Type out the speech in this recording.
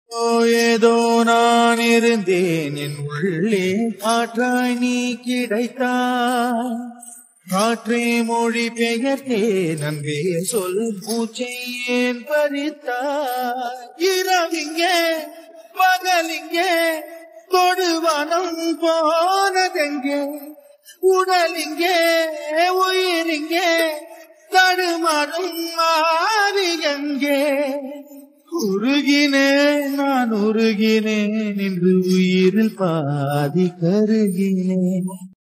ஓ, ஏதோ நான் இருந்தேன் என் உள்ளே காற்றாய் நீ கிடைத்தாய் காற்றே மொழி பெயர்த்தேன் அன்பே சொல் மூச்சை ஏன் பறித்தாய் இரவிங்கே பகலிங்கே தொடுவனம் போனதெங்கே உடலிங்கே உயிரிங்கே தடுமாறும் ஆவி எங்கே உருகினேன் நான் உருகினேன் என்று உயிரில் பாதி கருகினேன்